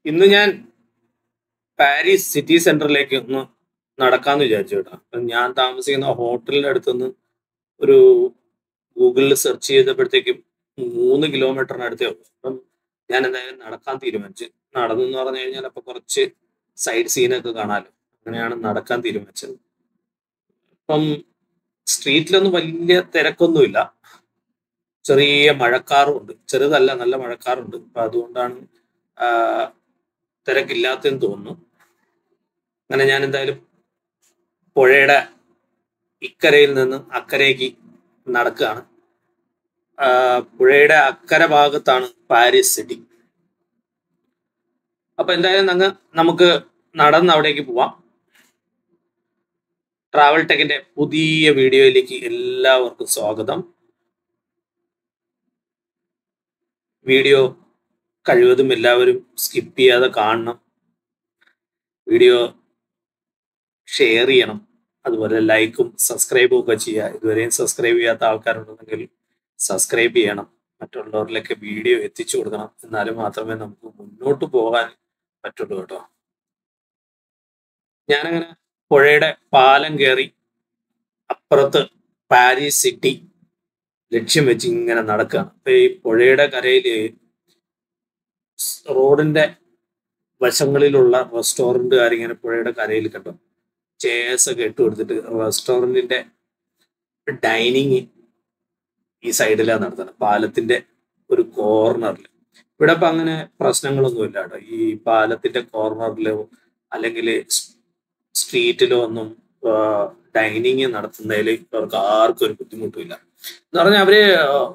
ഇന്ന് ഞാൻ Paris city സെന്ററിലേക്ക് ഒന്ന് നടക്കാന്ന് വിചാരിച്ചു കേട്ടോ അപ്പം ഞാൻ താമസിക്കുന്ന ഹോട്ടലിന്റെ അടുത്തുനിന്ന് ഒരു ഗൂഗിളിൽ സെർച്ച് ചെയ്തപ്പോഴത്തേക്കും മൂന്ന് കിലോമീറ്ററിനടുത്തേ ഉള്ളൂ അപ്പം ഞാൻ എന്തായാലും നടക്കാൻ തീരുമാനിച്ചു നടന്നു എന്ന് പറഞ്ഞു കഴിഞ്ഞാൽ അപ്പൊ കുറച്ച് സൈഡ് സീനൊക്കെ കാണാമല്ലോ അങ്ങനെയാണ് നടക്കാൻ തീരുമാനിച്ചത് അപ്പം സ്ട്രീറ്റിലൊന്നും വലിയ തിരക്കൊന്നുമില്ല ചെറിയ മഴക്കാറും ഉണ്ട് ചെറുതല്ല നല്ല മഴക്കാറുണ്ട് അപ്പൊ അതുകൊണ്ടാണ് ആ, തിരക്കില്ലാത്തതെന്ന് തോന്നുന്നു അങ്ങനെ ഞാൻ എന്തായാലും പുഴയുടെ ഇക്കരയിൽ നിന്ന് അക്കരയ്ക്ക് നടക്കുകയാണ് ആ, പുഴയുടെ അക്കര ഭാഗത്താണ് പാരീസ് സിറ്റി അപ്പൊ എന്തായാലും നങ്ങ നമുക്ക് നടന്ന് അവിടേക്ക് പോവാം ട്രാവൽ ടെക്കിന്റെ പുതിയ വീഡിയോയിലേക്ക് എല്ലാവർക്കും സ്വാഗതം വീഡിയോ കഴിവതും എല്ലാവരും സ്കിപ്പ് ചെയ്യാതെ കാണണം വീഡിയോ ഷെയർ ചെയ്യണം അതുപോലെ ലൈക്കും സബ്സ്ക്രൈബും ഒക്കെ ചെയ്യുക ഇതുവരെയും സബ്സ്ക്രൈബ് ചെയ്യാത്ത ആൾക്കാരുണ്ടെങ്കിൽ സബ്സ്ക്രൈബ് ചെയ്യണം മറ്റുള്ളവരിലേക്ക് വീഡിയോ എത്തിച്ചു കൊടുക്കണം എന്നാലും മാത്രമേ നമുക്ക് മുന്നോട്ട് പോകാൻ പറ്റുള്ളൂ കേട്ടോ ഞാനങ്ങനെ പുഴയുടെ പാലം കയറി അപ്പുറത്ത് പാരീസ് സിറ്റി ലക്ഷ്യം വെച്ച് ഇങ്ങനെ നടക്കുകയാണ് അപ്പൊ ഈ പുഴയുടെ കരയില് റോഡിന്റെ വശങ്ങളിലുള്ള റെസ്റ്റോറൻറ്റുകാർ ഇങ്ങനെ പുഴയുടെ കരയിൽ കണ്ടു ചെയർസ് ഒക്കെ ഇട്ട് കൊടുത്തിട്ട് റെസ്റ്റോറൻറ്റിന്റെ ഡൈനിങ് ഈ സൈഡിലാണ് നടത്തുന്നത് പാലത്തിന്റെ ഒരു കോർണറിൽ ഇവിടെ ഇപ്പൊ അങ്ങനെ പ്രശ്നങ്ങളൊന്നും ഇല്ല കേട്ടോ ഈ പാലത്തിന്റെ കോർണറിലോ അല്ലെങ്കിൽ സ്ട്രീറ്റിലോ ഒന്നും ഡൈനിങ് നടത്തുന്നതിൽ അവർക്ക് ആർക്കും ഒരു ബുദ്ധിമുട്ടുമില്ല എന്ന് പറഞ്ഞാൽ അവര്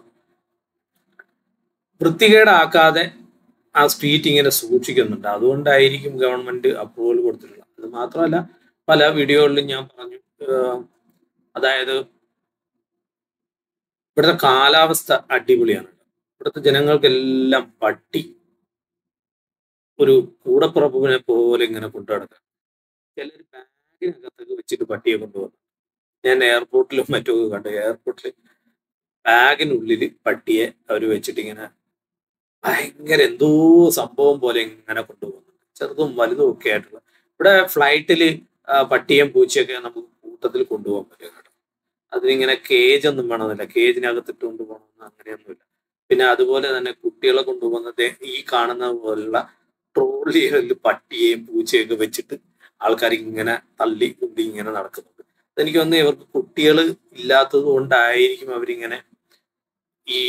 വൃത്തികേടാക്കാതെ ആ സ്ട്രീറ്റ് ഇങ്ങനെ സൂക്ഷിക്കുന്നുണ്ട് അതുകൊണ്ടായിരിക്കും ഗവൺമെന്റ് അപ്രൂവൽ കൊടുത്തിട്ടുള്ളത് അത് മാത്രമല്ല പല വീഡിയോകളിലും ഞാൻ പറഞ്ഞു ഏഹ് അതായത് ഇവിടുത്തെ കാലാവസ്ഥ അടിപൊളിയാണ് ഇവിടുത്തെ ജനങ്ങൾക്കെല്ലാം പട്ടി ഒരു കൂടപ്പുറപ്പിനെ പോലെ ഇങ്ങനെ കൊണ്ടു നടക്കുക ചിലർ ബാഗിനകത്തൊക്കെ വെച്ചിട്ട് പട്ടിയെ കൊണ്ടുപോകുന്നു ഞാൻ എയർപോർട്ടിലും മറ്റുമൊക്കെ കണ്ടു എയർപോർട്ടിൽ ബാഗിനുള്ളിൽ പട്ടിയെ അവർ വെച്ചിട്ട് ഇങ്ങനെ ഭയങ്കര എന്തോ സംഭവം പോലെ ഇങ്ങനെ കൊണ്ടുപോകുന്നുണ്ട് ചെറുതും വലുതും ഒക്കെ ആയിട്ടുള്ള ഇവിടെ ഫ്ലൈറ്റിൽ പട്ടിയും പൂച്ചയൊക്കെ നമുക്ക് കൂട്ടത്തിൽ കൊണ്ടുപോകാൻ പറ്റും കേട്ടോ അതിനിങ്ങനെ കേജ് ഒന്നും വേണമെന്നില്ല കേജിനകത്ത് ഇട്ടുകൊണ്ട് പോകണമെന്ന് അങ്ങനെയൊന്നുമില്ല പിന്നെ അതുപോലെ തന്നെ കുട്ടികളെ കൊണ്ടുപോകുന്നത് ഈ കാണുന്ന പോലുള്ള ട്രോളികളിൽ പട്ടിയെയും പൂച്ചയൊക്കെ വെച്ചിട്ട് ആൾക്കാർ ഇങ്ങനെ തള്ളി ഉണ്ടി ഇങ്ങനെ നടക്കുന്നുണ്ട് എനിക്ക് തോന്നുന്നു ഇവർക്ക് കുട്ടികൾ ഇല്ലാത്തത് കൊണ്ടായിരിക്കും അവരിങ്ങനെ ഈ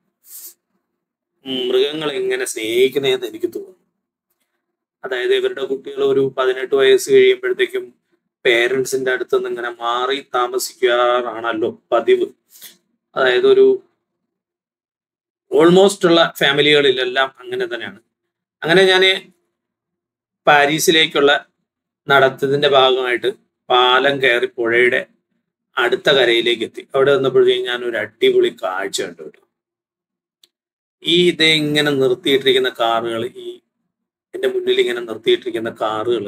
മൃഗങ്ങളെ ഇങ്ങനെ സ്നേഹിക്കുന്നതെന്ന് എനിക്ക് തോന്നുന്നു അതായത് ഇവരുടെ കുട്ടികൾ ഒരു പതിനെട്ട് വയസ്സ് കഴിയുമ്പോഴത്തേക്കും പേരൻസിന്റെ അടുത്ത് നിന്ന് ഇങ്ങനെ മാറി താമസിക്കാറാണല്ലോ പതിവ് അതായത് ഒരു ഓൾമോസ്റ്റ് ഉള്ള ഫാമിലികളിലെല്ലാം അങ്ങനെ തന്നെയാണ് അങ്ങനെ ഞാൻ പാരീസിലേക്കുള്ള നടത്തതിന്റെ ഭാഗമായിട്ട് പാലം കയറി പുഴയുടെ അടുത്ത കരയിലേക്ക് എത്തി അവിടെ വന്നപ്പോഴത്തേക്കും ഞാൻ ഒരു അടിപൊളി കാഴ്ച കണ്ടു കേട്ടോ ഈ ഇത് ഇങ്ങനെ നിർത്തിയിട്ടിരിക്കുന്ന കാറുകൾ ഈ എന്റെ മുന്നിൽ ഇങ്ങനെ നിർത്തിയിട്ടിരിക്കുന്ന കാറുകൾ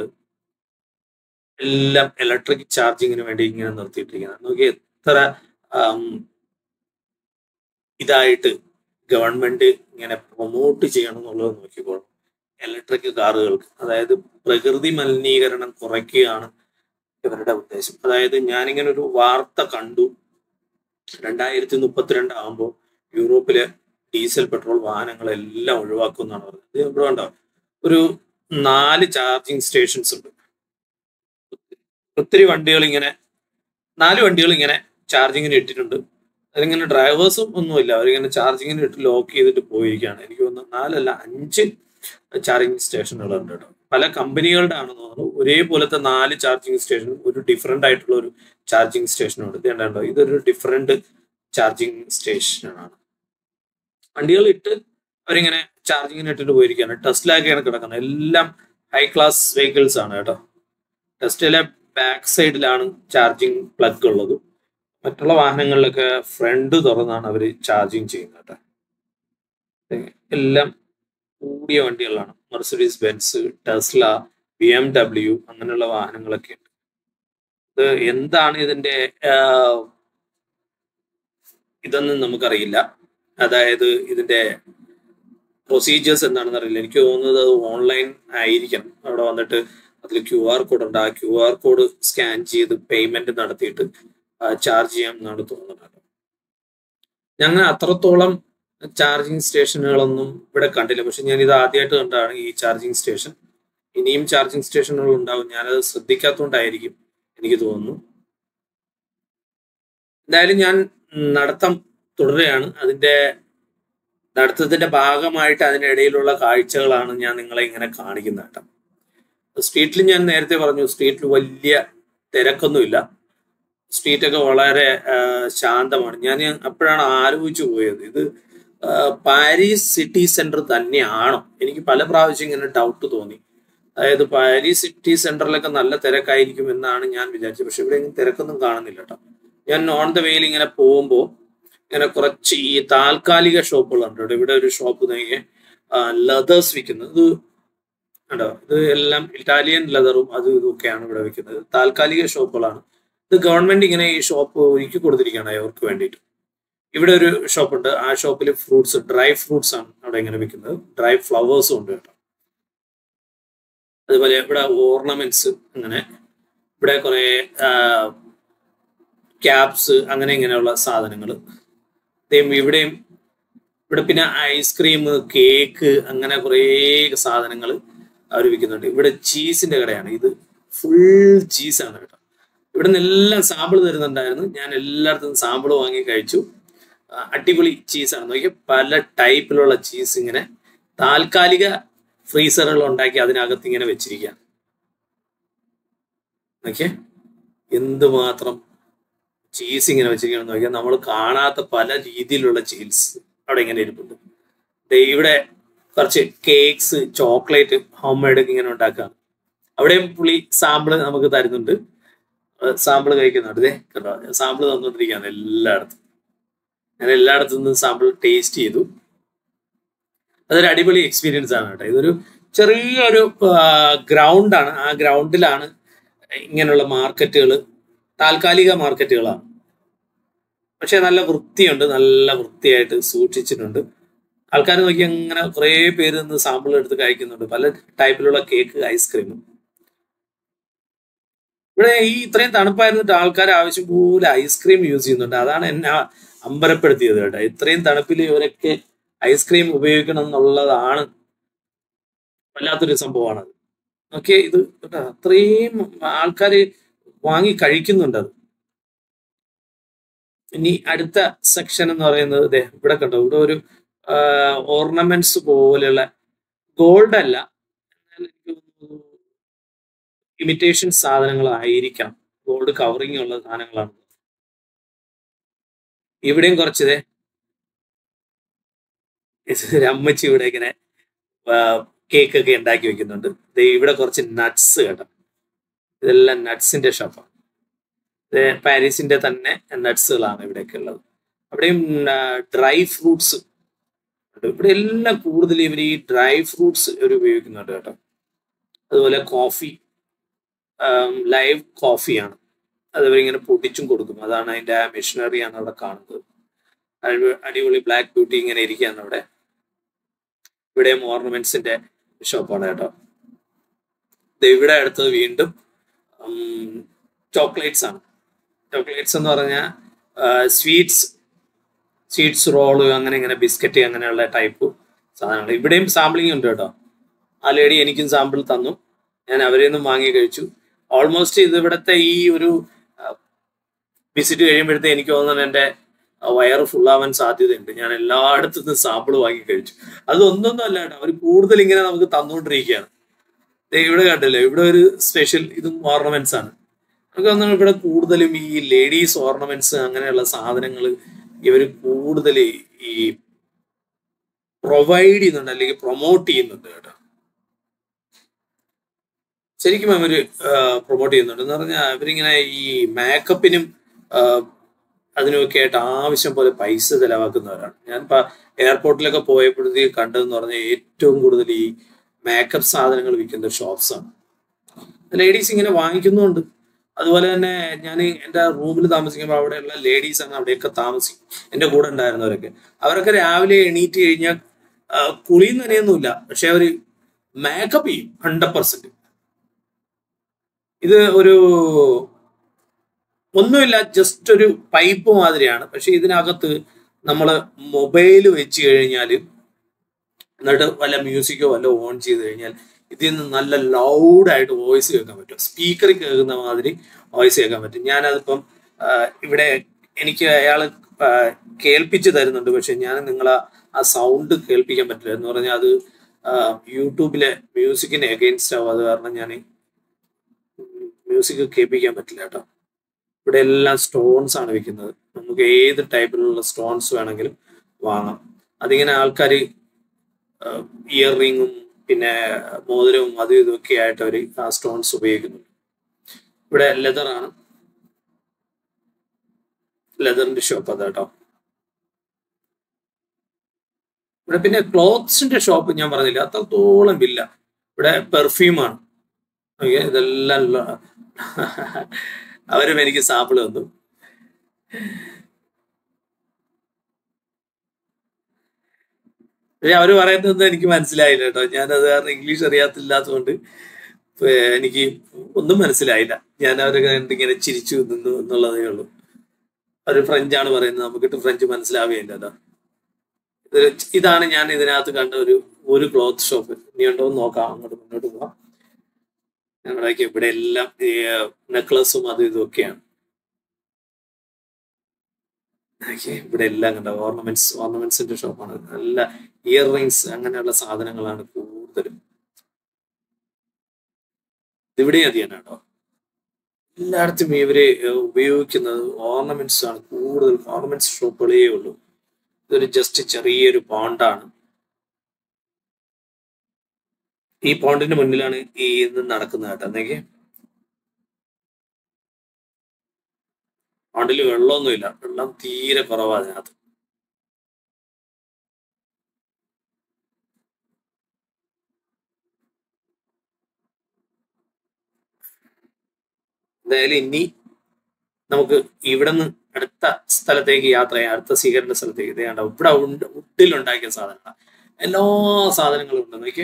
എല്ലാം ഇലക്ട്രിക് ചാർജിങ്ങിന് വേണ്ടി ഇങ്ങനെ നിർത്തിയിട്ടിരിക്കുന്നത് നോക്കി എത്ര ആം, ഇതായിട്ട് ഗവൺമെന്റ് ഇങ്ങനെ പ്രൊമോട്ട് ചെയ്യണം എന്നുള്ളത് നോക്കിക്കോളും ഇലക്ട്രിക് കാറുകൾക്ക് അതായത് പ്രകൃതി മലിനീകരണം കുറയ്ക്കുകയാണ് ഇവരുടെ ഉദ്ദേശം അതായത് ഞാനിങ്ങനെ ഒരു വാർത്ത കണ്ടു രണ്ടായിരത്തി മുപ്പത്തിരണ്ട് ആകുമ്പോൾ യൂറോപ്പിലെ ഡീസൽ പെട്രോൾ വാഹനങ്ങളെല്ലാം ഒഴിവാക്കും എന്നാണ് പറഞ്ഞത് ഇത് ഇവിടെ കണ്ടോ ഒരു നാല് ചാർജിങ് സ്റ്റേഷൻസ് ഉണ്ട് ഒത്തിരി വണ്ടികൾ ഇങ്ങനെ നാല് വണ്ടികൾ ഇങ്ങനെ ചാർജിങ്ങിന് ഇട്ടിട്ടുണ്ട് അതിങ്ങനെ ഡ്രൈവേഴ്സും ഒന്നുമില്ല അവരിങ്ങനെ ചാർജിങ്ങിന് ഇട്ട് ലോക്ക് ചെയ്തിട്ട് പോയിരിക്കുകയാണ് എനിക്ക് തോന്നുന്നു നാലല്ല അഞ്ച് ചാർജിങ് സ്റ്റേഷനുകളുണ്ട് കേട്ടോ പല കമ്പനികളുടെ ആണെന്ന് തോന്നുന്നു ഒരേപോലത്തെ നാല് ചാർജിങ് സ്റ്റേഷൻ ഒരു ഡിഫറെന്റ് ആയിട്ടുള്ള ഒരു ചാർജിങ് സ്റ്റേഷനുണ്ട് ഇത് കണ്ടോ ഇതൊരു ഡിഫറെന്റ് ചാർജിങ് സ്റ്റേഷനാണ് വണ്ടികൾ ഇട്ട് അവരിങ്ങനെ ചാർജിങ്ങിന് ഇട്ടിട്ട് പോയിരിക്കുകയാണ് ടെസ്റ്റിലൊക്കെയാണ് കിടക്കുന്നത് എല്ലാം ഹൈ ക്ലാസ് വെഹിക്കിൾസ് ആണ് കേട്ടോ ടെസ്റ്റിലെ ബാക്ക് സൈഡിലാണ് ചാർജിങ് പ്ലഗ് ഉള്ളത് മറ്റുള്ള വാഹനങ്ങളിലൊക്കെ ഫ്രണ്ട് തുറന്നാണ് അവർ ചാർജിങ് ചെയ്യുന്നത് കേട്ടോ എല്ലാം കൂടിയ വണ്ടികളാണ് Mercedes Benz Tesla B M W അങ്ങനെയുള്ള വാഹനങ്ങളൊക്കെ ഉണ്ട് ഇത് എന്താണ് ഇതിന്റെ ആഹ്, ഇതൊന്നും നമുക്കറിയില്ല അതായത് ഇതിന്റെ പ്രൊസീജിയേഴ്സ് എന്താണെന്ന് അറിയില്ല എനിക്ക് തോന്നുന്നത് അത് ഓൺലൈൻ ആയിരിക്കണം അവിടെ വന്നിട്ട് അതിൽ ക്യു ആർ കോഡ് ഉണ്ട് ആ ക്യു ആർ കോഡ് സ്കാൻ ചെയ്ത് പേയ്മെന്റ് നടത്തിയിട്ട് ചാർജ് ചെയ്യാം എന്നാണ് തോന്നുന്നത് ഞങ്ങൾ അത്രത്തോളം ചാർജിങ് സ്റ്റേഷനുകളൊന്നും ഇവിടെ കണ്ടില്ല പക്ഷെ ഞാൻ ഇത് ആദ്യമായിട്ട് കണ്ടാണ് ഈ ചാർജിങ് സ്റ്റേഷൻ ഇനിയും ചാർജിങ് സ്റ്റേഷനുകൾ ഉണ്ടാവും ഞാനത് ശ്രദ്ധിക്കാത്തതുകൊണ്ടായിരിക്കും എനിക്ക് തോന്നുന്നു എന്തായാലും ഞാൻ നടത്തം തുടരുകയാണ് അതിന്റെ നടത്തത്തിന്റെ ഭാഗമായിട്ട് അതിനിടയിലുള്ള കാഴ്ചകളാണ് ഞാൻ നിങ്ങളെ ഇങ്ങനെ കാണിക്കുന്നത് കേട്ടോ സ്ട്രീറ്റിൽ ഞാൻ നേരത്തെ പറഞ്ഞു സ്ട്രീറ്റിൽ വലിയ തിരക്കൊന്നുമില്ല സ്ട്രീറ്റൊക്കെ വളരെ ആ, ശാന്തമാണ് ഞാൻ അപ്പോഴാണ് ആലോചിച്ചു പോയത് ഇത് ആ, പാരീസ് സിറ്റി സെന്റർ തന്നെയാണോ എനിക്ക് പല പ്രാവശ്യം ഇങ്ങനെ ഡൗട്ട് തോന്നി അതായത് പാരീസ് സിറ്റി സെന്ററിലൊക്കെ നല്ല തിരക്കായിരിക്കും എന്നാണ് ഞാൻ വിചാരിച്ചത് പക്ഷെ ഇവിടെ എങ്ങും തിരക്കൊന്നും കാണുന്നില്ല കേട്ടോ ഞാൻ ഓൺ ദ വേയിൽ ഇങ്ങനെ പോകുമ്പോൾ ഇങ്ങനെ കുറച്ച് ഈ താൽക്കാലിക ഷോപ്പുകളുണ്ട് ഇവിടെ ഇവിടെ ഒരു ഷോപ്പ് നോക്കിയേ ലെതേഴ്സ് വിൽക്കുന്നത് ഇത് കണ്ടോ ഇത് എല്ലാം ഇറ്റാലിയൻ ലെതറും അതും ഇതൊക്കെയാണ് ഇവിടെ വിൽക്കുന്നത് താൽക്കാലിക ഷോപ്പുകളാണ് ഇത് ഗവൺമെന്റ് ഇങ്ങനെ ഈ ഷോപ്പ് ഒരുക്കി കൊടുത്തിരിക്കുകയാണ് അവർക്ക് വേണ്ടിയിട്ട് ഇവിടെ ഒരു ഷോപ്പുണ്ട് ആ ഷോപ്പിൽ ഫ്രൂട്ട്സ് ഡ്രൈ ഫ്രൂട്ട്സ് ആണ് അവിടെ ഇങ്ങനെ വിൽക്കുന്നത് ഡ്രൈ ഫ്ലവേഴ്സും ഉണ്ട് കേട്ടോ അതുപോലെ ഇവിടെ ഓർണമെന്റ്സ് അങ്ങനെ ഇവിടെ കുറെ ക്യാപ്സ് അങ്ങനെ ഇങ്ങനെയുള്ള സാധനങ്ങൾ ഇവിടെയും ഇവിടെ പിന്നെ ഐസ്ക്രീം കേക്ക് അങ്ങനെ കുറേ സാധനങ്ങൾ അവർ വിൽക്കുന്നുണ്ട് ഇവിടെ ചീസിന്റെ കടയാണ് ഇത് ഫുൾ ചീസാണ് കേട്ടോ ഇവിടെ നിന്ന് എല്ലാം സാമ്പിൾ തരുന്നുണ്ടായിരുന്നു ഞാൻ എല്ലായിടത്തും സാമ്പിൾ വാങ്ങി കഴിച്ചു ആ, അടിപൊളി ചീസാണ് നോക്കിയാൽ പല ടൈപ്പിലുള്ള ചീസ് ഇങ്ങനെ താൽക്കാലിക ഫ്രീസറുകൾ ഉണ്ടാക്കി അതിനകത്ത് ഇങ്ങനെ വെച്ചിരിക്കുകയാണ് നോക്കിയേ എന്തുമാത്രം ചീസ് ഇങ്ങനെ വെച്ചിരിക്കണം നോക്കിയാൽ നമ്മൾ കാണാത്ത പല രീതിയിലുള്ള ചീസ് അവിടെ ഇങ്ങനെ ഇരിപ്പുണ്ട് ദേ ഇവിടെ കുറച്ച് കേക്ക്സ് ചോക്ലേറ്റ് ഹോം മെയ്ഡ് ഇങ്ങനെ ഉണ്ടാക്കാം അവിടെയും പുള്ളി സാമ്പിള് നമുക്ക് തരുന്നുണ്ട് സാമ്പിള് കഴിക്കുന്നുണ്ട് ഇതേ കണ്ടോ സാമ്പിള് തന്നുകൊണ്ടിരിക്കുകയാണ് എല്ലായിടത്തും ഞാൻ എല്ലായിടത്തു നിന്നും സാമ്പിൾ ടേസ്റ്റ് ചെയ്തു അതൊരു അടിപൊളി എക്സ്പീരിയൻസ് ആണ് കേട്ടോ ഇതൊരു ചെറിയൊരു ഗ്രൗണ്ടാണ് ആ ഗ്രൗണ്ടിലാണ് ഇങ്ങനെയുള്ള മാർക്കറ്റുകൾ താൽക്കാലിക മാർക്കറ്റുകളാണ് പക്ഷെ നല്ല വൃത്തിയുണ്ട് നല്ല വൃത്തിയായിട്ട് സൂക്ഷിച്ചിട്ടുണ്ട് ആൾക്കാർ നോക്കി അങ്ങനെ കുറേ പേര് നിന്ന് സാമ്പിൾ എടുത്ത് കഴിക്കുന്നുണ്ട് പല ടൈപ്പിലുള്ള കേക്ക് ഐസ്ക്രീമും ഇവിടെ ഈ ഇത്രയും തണുപ്പായിരുന്നിട്ട് ആൾക്കാർ ആവശ്യം പോലെ ഐസ്ക്രീം യൂസ് ചെയ്യുന്നുണ്ട് അതാണ് എന്നെ അമ്പരപ്പെടുത്തിയത് കേട്ടോ ഇത്രയും തണുപ്പിൽ ഇവരൊക്കെ ഐസ്ക്രീം ഉപയോഗിക്കണം എന്നുള്ളതാണ് വല്ലാത്തൊരു സംഭവമാണ് അത് ഓക്കെ ഇത് കേട്ടോ അത്രയും ആൾക്കാർ വാങ്ങി കഴിക്കുന്നുണ്ട് അത് ഇനി അടുത്ത സെക്ഷൻ എന്ന് പറയുന്നത് ദേ ഇവിടെ കണ്ടോ ഇവിടെ ഒരു ഓർണമെന്റ്സ് പോലെയുള്ള ഗോൾഡ് അല്ല എന്നാൽ എനിക്ക് തോന്നുന്നു ഇമിറ്റേഷൻ സാധനങ്ങളായിരിക്കാം ഗോൾഡ് കവറിങ് ഉള്ള സാധനങ്ങളാണ് ഇവിടെയും കുറച്ചതേ ഒരു അമ്മച്ചി ഇവിടെ ഇങ്ങനെ കേക്ക് ഒക്കെ ഉണ്ടാക്കി വെക്കുന്നുണ്ട് ദേ ഇവിടെ കുറച്ച് നട്ട്സ് കേട്ടോ ഇതെല്ലാം നട്ട്സിന്റെ ഷോപ്പാണ് ഇത് പാരീസിന്റെ തന്നെ നട്ട്സുകളാണ് ഇവിടെയൊക്കെ ഉള്ളത് അവിടെയും ഡ്രൈ ഫ്രൂട്ട്സ് ഇവിടെ എല്ലാം കൂടുതൽ ഇവർ ഈ ഡ്രൈ ഫ്രൂട്ട്സ് ഇവർ ഉപയോഗിക്കുന്നുണ്ട് കേട്ടോ അതുപോലെ കോഫി ലൈവ് കോഫിയാണ് അത് ഇവരിങ്ങനെ പൊടിച്ചും കൊടുക്കും അതാണ് അതിന്റെ ആ മെഷീനറിയാണ് അവിടെ കാണുന്നത് അടി- അടിപൊളി ബ്ലാക്ക് ബ്യൂട്ടി ഇങ്ങനെ ഇരിക്കുകയാണ് അവിടെ ഇവിടെയും ഓർണമെന്റ്സിന്റെ ഷോപ്പാണ് കേട്ടോ ദേ ഇവിടെ അടുത്തത് വീണ്ടും ചോക്ലേറ്റ്സ് ആണ് ചോക്ലേറ്റ്സ് എന്ന് പറഞ്ഞാൽ സ്വീറ്റ്സ് സ്വീറ്റ്സ് റോള് അങ്ങനെ ഇങ്ങനെ ബിസ്ക്കറ്റ് അങ്ങനെയുള്ള ടൈപ്പ് സാധനങ്ങൾ ഇവിടെയും സാമ്പിളിംഗ് ഉണ്ട് കേട്ടോ ആ ലേഡി എനിക്കും സാമ്പിൾ തന്നു ഞാൻ അവരിൽ നിന്നും വാങ്ങി കഴിച്ചു ഓൾമോസ്റ്റ് ഇത് ഇവിടുത്തെ ഈ ഒരു വിസിറ്റ് കഴിയുമ്പോഴത്തേ എനിക്ക് തോന്നുന്നത് എൻ്റെ വയറ് ഫുള്ളാവാൻ സാധ്യതയുണ്ട് ഞാൻ എല്ലായിടത്തു നിന്നും സാമ്പിൾ വാങ്ങി കഴിച്ചു അതൊന്നൊന്നും അല്ല കേട്ടോ അവർ കൂടുതൽ ഇങ്ങനെ നമുക്ക് തന്നുകൊണ്ടിരിക്കുകയാണ് ദേ ഇവിടെ കണ്ടില്ലേ ഇവിടെ ഒരു സ്പെഷ്യൽ ഇതും ഓർണമെന്റ്സ് ആണ് നമുക്ക് തോന്നുന്നു ഇവിടെ കൂടുതലും ഈ ലേഡീസ് ഓർണമെന്റ്സ് അങ്ങനെയുള്ള സാധനങ്ങൾ ഇവർ കൂടുതൽ ഈ പ്രൊവൈഡ് ചെയ്യുന്നുണ്ട് അല്ലെങ്കിൽ പ്രൊമോട്ട് ചെയ്യുന്നുണ്ട് കേട്ടോ ശരിക്കും അവര് പ്രൊമോട്ട് ചെയ്യുന്നുണ്ട് എന്ന് പറഞ്ഞാൽ അവരിങ്ങനെ ഈ മേക്കപ്പിനും അതിനുമൊക്കെ ആയിട്ട് ആവശ്യം പോലെ പൈസ ചെലവാക്കുന്നവരാണ് ഞാൻ ഇപ്പൊ എയർപോർട്ടിലൊക്കെ പോയപ്പോഴത്തേക്ക് കണ്ടതെന്ന് പറഞ്ഞാൽ ഏറ്റവും കൂടുതൽ ഈ മേക്കപ്പ് സാധനങ്ങൾ വിൽക്കുന്ന ഷോപ്സ് ആണ് ലേഡീസ് ഇങ്ങനെ വാങ്ങിക്കുന്നുണ്ട് അതുപോലെ തന്നെ ഞാൻ എൻ്റെ റൂമിൽ താമസിക്കുമ്പോൾ അവിടെയുള്ള ലേഡീസ് ആണ് അവിടെയൊക്കെ താമസിക്കും എൻ്റെ കൂടെ ഉണ്ടായിരുന്നവരൊക്കെ അവരൊക്കെ രാവിലെ എണീറ്റ് കഴിഞ്ഞാൽ കുളിയും നനയൊന്നുമില്ല പക്ഷെ അവര് മേക്കപ്പ് ചെയ്യും ഹൺഡ്രഡ് പെർസെന്റ് ഇത് ഒരു ഒന്നുമില്ല ജസ്റ്റ് ഒരു പൈപ്പ് മാതിരിയാണ് പക്ഷെ ഇതിനകത്ത് നമ്മൾ മൊബൈൽ വെച്ച് കഴിഞ്ഞാൽ എന്നിട്ട് വല്ല മ്യൂസിക്കോ വല്ല ഓൺ ചെയ്ത് കഴിഞ്ഞാൽ ഇതിൽ നിന്ന് നല്ല ലൗഡായിട്ട് വോയിസ് കേൾക്കാൻ പറ്റും സ്പീക്കറിൽ കേൾക്കുന്ന മാതിരി വോയിസ് കേൾക്കാൻ പറ്റും ഞാനതിപ്പം ഇവിടെ എനിക്ക് അയാൾ കേൾപ്പിച്ച് തരുന്നുണ്ട് പക്ഷെ ഞാൻ നിങ്ങളെ ആ സൗണ്ട് കേൾപ്പിക്കാൻ പറ്റില്ല എന്ന് പറഞ്ഞാൽ അത് യൂട്യൂബിലെ മ്യൂസിക്കിന് എഗെയിൻസ്റ്റ് ആവും അത് കാരണം ഞാൻ മ്യൂസിക് കേൾപ്പിക്കാൻ പറ്റില്ല കേട്ടോ ഇവിടെ എല്ലാം സ്റ്റോൺസ് ആണ് വെക്കുന്നത് നമുക്ക് ഏത് ടൈപ്പിലുള്ള സ്റ്റോൺസ് വേണമെങ്കിലും വാങ്ങാം അതിങ്ങനെ ആൾക്കാർ ഇയർ റിങ്ങും പിന്നെ മോതിരവും അതും ഇതൊക്കെ ആയിട്ട് അവർ ആ സ്റ്റോൺസ് ഉപയോഗിക്കുന്നുണ്ട് ഇവിടെ ലെതറാണ് ലെതറിന്റെ ഷോപ്പ് അതാ കേട്ടോ ഇവിടെ പിന്നെ ക്ലോത്ത്സിന്റെ ഷോപ്പ് ഞാൻ പറഞ്ഞില്ല അത്രത്തോളം ഇല്ല ഇവിടെ പെർഫ്യൂമാണ് ഓക്കെ ഇതെല്ലാം അവരും എനിക്ക് സാമ്പിൾ തന്നു പക്ഷെ അവര് പറയുന്നതൊന്നും എനിക്ക് മനസ്സിലായില്ല കേട്ടോ ഞാനത് കാരണം ഇംഗ്ലീഷ് അറിയാത്തില്ലാത്തതുകൊണ്ട് എനിക്ക് ഒന്നും മനസ്സിലായില്ല ഞാൻ അവരെ കണ്ടിങ്ങനെ ചിരിച്ചു നിന്നു എന്നുള്ളതേ ഉള്ളൂ ഒരു ഫ്രഞ്ചാണ് പറയുന്നത് നമുക്കിട്ട് ഫ്രഞ്ച് മനസ്സിലാവുകയില്ല അതാ ഇത് ഇതാണ് ഞാൻ ഇതിനകത്ത് കണ്ട ഒരു ഒരു ക്ലോത്ത് ഷോപ്പ് ഇനി ഉണ്ടോ എന്ന് നോക്കാം അങ്ങോട്ട് മുന്നോട്ട് പോവാം ഞങ്ങളൊക്കെ ഇവിടെ എല്ലാം നെക്ലസും അതും ഇതും ഒക്കെയാണ് ഇവിടെ എല്ലാം കണ്ട ഓർണമെന്റ്സ് ഓർണമെന്റ്സിന്റെ ഷോപ്പാണ് നല്ല ഇയർ റിങ്സ് അങ്ങനെയുള്ള സാധനങ്ങളാണ് കൂടുതലും ഇവിടെയും അത് തന്നെ കേട്ടോ എല്ലായിടത്തും ഇവര് ഉപയോഗിക്കുന്നത് ഓർണമെന്റ്സ് ആണ് കൂടുതൽ ഓർണമെന്റ്സ് ഷോപ്പുകളേ ഉള്ളൂ ഇതൊരു ജസ്റ്റ് ചെറിയൊരു പോണ്ടാണ് ഈ പോണ്ടിന്റെ മുന്നിലാണ് ഈ ഇത് നടക്കുന്നത് കേട്ടോ എന്നേക്ക് പോണ്ടിൽ വെള്ളമൊന്നുമില്ല വെള്ളം തീരെ കുറവാ അതിനകത്ത് എന്തായാലും ഇനി നമുക്ക് ഇവിടെ നിന്ന് അടുത്ത സ്ഥലത്തേക്ക് യാത്ര ചെയ്യാം അടുത്ത സ്വീകരണ സ്ഥലത്തേക്ക് ഇത് കണ്ട ഇവിടെ വുഡിൽ ഉണ്ടാക്കിയ സാധനങ്ങളാണ് എല്ലാ സാധനങ്ങളും ഉണ്ട് നോക്കി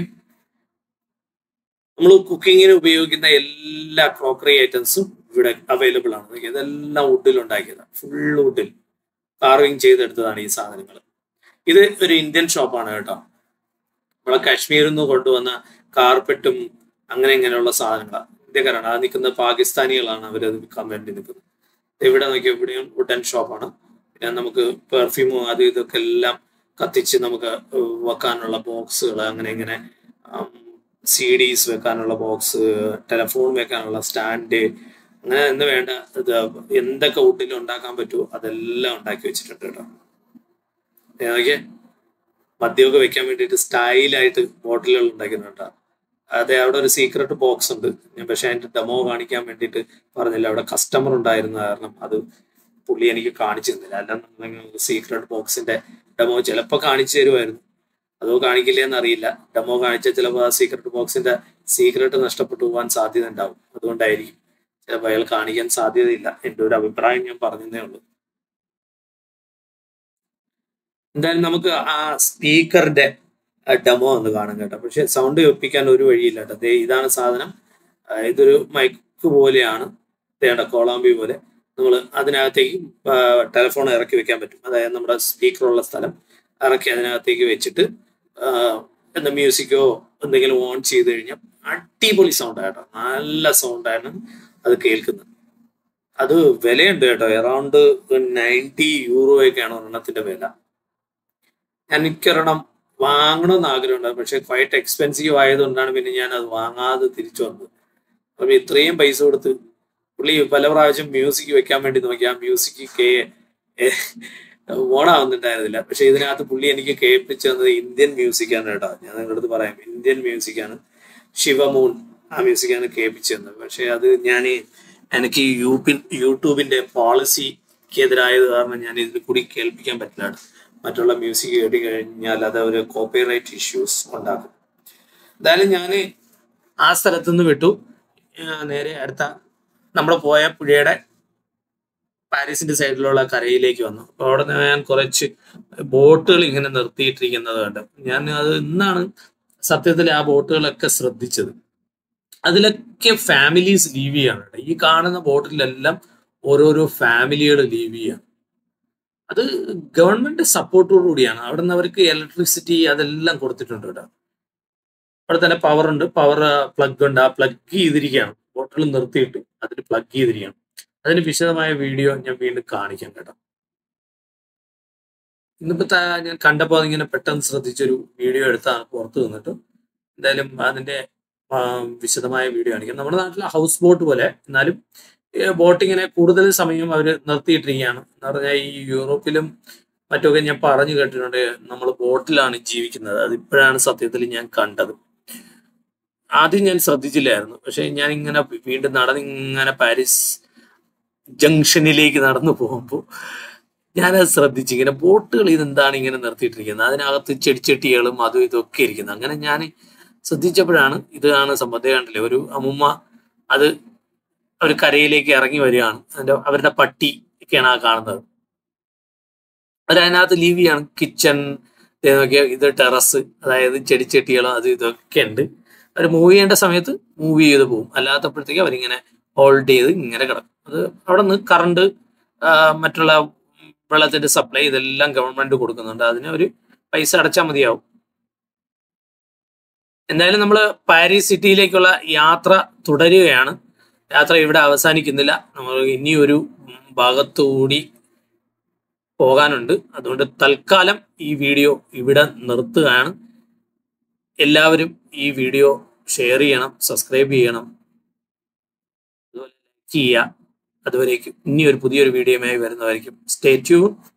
നമ്മൾ കുക്കിങ്ങിന് ഉപയോഗിക്കുന്ന എല്ലാ ക്രോക്കറി ഐറ്റംസും ഇവിടെ അവൈലബിൾ ആണ് നോക്കി ഇതെല്ലാം വുഡിൽ ഉണ്ടാക്കിയതാണ് ഫുൾ വുഡിൽ കാർവിങ് ചെയ്തെടുത്തതാണ് ഈ സാധനങ്ങൾ ഇത് ഒരു ഇന്ത്യൻ ഷോപ്പാണ് കേട്ടോ നമ്മളെ കാശ്മീരിൽ നിന്ന് കൊണ്ടുവന്ന കാർപ്പറ്റും അങ്ങനെ ഇങ്ങനെയുള്ള സാധനങ്ങളാണ് ഇന്ത്യക്കാരാണ് ആ നിൽക്കുന്ന പാകിസ്ഥാനികളാണ് അവരത് വിൽക്കാൻ വേണ്ടി നിൽക്കുന്നത് ഇവിടെ നോക്കിയാൽ ഇവിടെയും വുഡൻ ഷോപ്പാണ് പിന്നെ നമുക്ക് പെർഫ്യൂമും അത് ഇതൊക്കെ എല്ലാം കത്തിച്ച് നമുക്ക് വെക്കാനുള്ള ബോക്സുകൾ അങ്ങനെ ഇങ്ങനെ സി ഡീസ് വെക്കാനുള്ള ബോക്സ് ടെലഫോൺ വെക്കാനുള്ള സ്റ്റാൻഡ് അങ്ങനെ എന്ന് വേണ്ട ഇത് എന്തൊക്കെ വുഡിൽ ഉണ്ടാക്കാൻ പറ്റുമോ അതെല്ലാം ഉണ്ടാക്കി വെച്ചിട്ടുണ്ട് കേട്ടോ നോക്കിയേ മദ്യമൊക്കെ വെക്കാൻ വേണ്ടിയിട്ട് സ്റ്റൈലായിട്ട് ബോട്ടിലുകൾ ഉണ്ടാക്കുന്നുണ്ട് അതെ അവിടെ ഒരു സീക്രട്ട് ബോക്സ് ഉണ്ട് ഞാൻ പക്ഷെ അതിന്റെ ഡെമോ കാണിക്കാൻ വേണ്ടിയിട്ട് പറഞ്ഞില്ല അവിടെ കസ്റ്റമർ ഉണ്ടായിരുന്ന കാരണം അത് പുള്ളി എനിക്ക് കാണിച്ചു തന്നില്ല അല്ലാന്നുണ്ടെങ്കിൽ സീക്രട്ട് ബോക്സിന്റെ ഡെമോ ചിലപ്പോൾ കാണിച്ചു തരുമായിരുന്നു അതോ കാണിക്കില്ല എന്നറിയില്ല ഡെമോ കാണിച്ചാൽ ചിലപ്പോൾ ആ സീക്രട്ട് ബോക്സിന്റെ സീക്രട്ട് നഷ്ടപ്പെട്ടു പോകാൻ സാധ്യത ഉണ്ടാവും അതുകൊണ്ടായിരിക്കും ചിലപ്പോൾ അയാൾ കാണിക്കാൻ സാധ്യതയില്ല എൻ്റെ ഒരു അഭിപ്രായം ഞാൻ പറഞ്ഞതേ ഉള്ളൂ എന്തായാലും നമുക്ക് ആ സ്പീക്കറിന്റെ ഡെമോ ഒന്ന് കാണാൻ കേട്ടോ പക്ഷെ സൗണ്ട് ഒപ്പിക്കാൻ ഒരു വഴിയില്ല കേട്ടോ ദേ ഇതാണ് സാധനം ഇതൊരു മൈക്ക് പോലെയാണ് തേണ്ട കോളാമ്പി പോലെ നമ്മൾ അതിനകത്തേക്ക് ടെലിഫോൺ ഇറക്കി വെക്കാൻ പറ്റും അതായത് നമ്മുടെ സ്പീക്കറുള്ള സ്ഥലം ഇറക്കി അതിനകത്തേക്ക് വെച്ചിട്ട് എന്താ മ്യൂസിക്കോ എന്തെങ്കിലും ഓൺ ചെയ്ത് കഴിഞ്ഞാൽ അടിപൊളി സൗണ്ട് ആയിട്ടോ നല്ല സൗണ്ടാണ് അത് കേൾക്കുന്നത് അത് വിലയുണ്ട് കേട്ടോ എറൗണ്ട് നയൻറ്റി യൂറോയൊക്കെയാണ് ഒരെണ്ണത്തിന്റെ വില ഞാൻ എനിക്കൊരെണ്ണം വാങ്ങണമെന്ന് ആഗ്രഹമുണ്ട് പക്ഷെ ക്വൈറ്റ് എക്സ്പെൻസീവ് ആയതുകൊണ്ടാണ് പിന്നെ ഞാൻ അത് വാങ്ങാതെ തിരിച്ചു വന്നത് അപ്പം ഇത്രയും പൈസ കൊടുത്ത് പുള്ളി പല പ്രാവശ്യം മ്യൂസിക് വെക്കാൻ വേണ്ടി നോക്കി ആ മ്യൂസിക് കേ ഓണാവുന്നുണ്ടായിരുന്നില്ല പക്ഷെ ഇതിനകത്ത് പുള്ളി എനിക്ക് കേൾപ്പിച്ചു തന്നത് ഇന്ത്യൻ മ്യൂസിക്കാണ് കേട്ടോ ഞാൻ നിങ്ങളുടെ അടുത്ത് പറയാം ഇന്ത്യൻ മ്യൂസിക്കാണ് ശിവമൂൺ ആ മ്യൂസിക്കാണ് കേൾപ്പിച്ചു തന്നത് പക്ഷെ അത് ഞാൻ എനിക്ക് യൂപിൻ യൂട്യൂബിന്റെ പോളിസിക്ക് എതിരായത് കാരണം ഞാൻ ഇതിൽ കൂടി കേൾപ്പിക്കാൻ പറ്റില്ല മറ്റുള്ള മ്യൂസിക് കേട്ടി കഴിഞ്ഞാൽ അത് ഒരു കോപ്പിറൈറ്റ് ഇഷ്യൂസ് ഉണ്ടാക്കും എന്തായാലും ഞാൻ ആ സ്ഥലത്തു നിന്ന് വിട്ടു നേരെ അടുത്ത നമ്മൾ പോയ പുഴയുടെ പാരീസിന്റെ സൈഡിലുള്ള കരയിലേക്ക് വന്നു അപ്പൊ അവിടെ നിന്ന് ഞാൻ കുറച്ച് ബോട്ടുകൾ ഇങ്ങനെ നിർത്തിയിട്ടിരിക്കുന്നത് കണ്ടു ഞാൻ അത് ഇന്നാണ് സത്യത്തിൽ ആ ബോട്ടുകളൊക്കെ ശ്രദ്ധിച്ചത് അതിലൊക്കെ ഫാമിലീസ് ലീവ് ചെയ്യാണ് കേട്ടോ. ഈ കാണുന്ന ബോട്ടിലെല്ലാം ഓരോരോ ഫാമിലികൾ ലീവ് ചെയ്യാണ് അത് ഗവൺമെന്റ് സപ്പോർട്ടോടു കൂടിയാണ് അവിടെ നിന്ന് അവർക്ക് ഇലക്ട്രിസിറ്റി അതെല്ലാം കൊടുത്തിട്ടുണ്ട് കേട്ടോ അവിടെ തന്നെ പവർ ഉണ്ട് പവർ പ്ലഗ് ഉണ്ട് ആ പ്ലഗ് ചെയ്തിരിക്കുകയാണ് ബോട്ടിൽ നിർത്തിയിട്ട് അതിൽ പ്ലഗ് ചെയ്തിരിക്കുകയാണ് അതിന് വിശദമായ വീഡിയോ ഞാൻ വീണ്ടും കാണിക്കാം കേട്ടോ ഇന്നിപ്പോ ത- ഞാൻ കണ്ടപ്പോൾ അതിങ്ങനെ പെട്ടെന്ന് ശ്രദ്ധിച്ചൊരു വീഡിയോ എടുത്താണ് പുറത്ത് നിന്നിട്ട് എന്തായാലും അതിന്റെ ആ, വിശദമായ വീഡിയോ കാണിക്കാം നമ്മുടെ നാട്ടിലെ ഹൗസ് ബോട്ട് പോലെ എന്നാലും ബോട്ടിങ്ങിനെ കൂടുതൽ സമയം അവർ നിർത്തിയിട്ടിരിക്കുകയാണ് എന്ന് പറഞ്ഞാൽ ഈ യൂറോപ്പിലും മറ്റൊക്കെ ഞാൻ പറഞ്ഞു കേട്ടിട്ടുണ്ട് നമ്മൾ ബോട്ടിലാണ് ജീവിക്കുന്നത് അതിപ്പോഴാണ് സത്യത്തിൽ ഞാൻ കണ്ടത് ആദ്യം ഞാൻ ശ്രദ്ധിച്ചില്ലായിരുന്നു പക്ഷെ ഞാൻ ഇങ്ങനെ വീണ്ടും നടന്ന് ഇങ്ങനെ പാരീസ് ജംഗ്ഷനിലേക്ക് നടന്നു പോകുമ്പോൾ ഞാനത് ശ്രദ്ധിച്ചു ഇങ്ങനെ ബോട്ടുകൾ ഇതെന്താണ് ഇങ്ങനെ നിർത്തിയിട്ടിരിക്കുന്നത് അതിനകത്ത് ചെടിച്ചട്ടികളും അതും ഇതൊക്കെ ഇരിക്കുന്നത് അങ്ങനെ ഞാൻ ശ്രദ്ധിച്ചപ്പോഴാണ് ഇതാണ് സംബന്ധം കണ്ടില്ലേ ഒരു അമ്മുമ്മ അത് ഒരു കരയിലേക്ക് ഇറങ്ങി വരികയാണ് അതിന്റെ അവരുടെ പട്ടി ഒക്കെയാണ് ആ കാണുന്നത് അവരതിനകത്ത് ലീവ് ചെയ്യാണ് കിച്ചൺ ഇത് ടെറസ് അതായത് ചെടിച്ചട്ടികളും അത് ഇതൊക്കെ ഉണ്ട് അവർ മൂവ് ചെയ്യേണ്ട സമയത്ത് മൂവ് ചെയ്ത് പോകും അല്ലാത്തപ്പോഴത്തേക്ക് അവരിങ്ങനെ ഹോൾഡ് ചെയ്ത് ഇങ്ങനെ കിടക്കും അത് അവിടെ നിന്ന് കറണ്ട് മറ്റുള്ള വെള്ളത്തിന്റെ സപ്ലൈ ഇതെല്ലാം ഗവൺമെന്റ് കൊടുക്കുന്നുണ്ട് അതിന് ഒരു പൈസ അടച്ചാൽ മതിയാവും എന്തായാലും നമ്മൾ പാരീസ് സിറ്റിയിലേക്കുള്ള യാത്ര തുടരുകയാണ് യാത്ര ഇവിടെ അവസാനിക്കുന്നില്ല നമ്മൾ ഇനി ഒരു ഭാഗത്തുകൂടി പോകാനുണ്ട് അതുകൊണ്ട് തൽക്കാലം ഈ വീഡിയോ ഇവിടെ നിർത്തുകയാണ് എല്ലാവരും ഈ വീഡിയോ ഷെയർ ചെയ്യണം സബ്സ്ക്രൈബ് ചെയ്യണം അതുപോലെ ലൈക്ക് ചെയ്യുക അതുവരേക്കും ഇനി ഒരു പുതിയൊരു വീഡിയോയുമായി വരുന്നതായിരിക്കും സ്റ്റേ ട്യൂൺ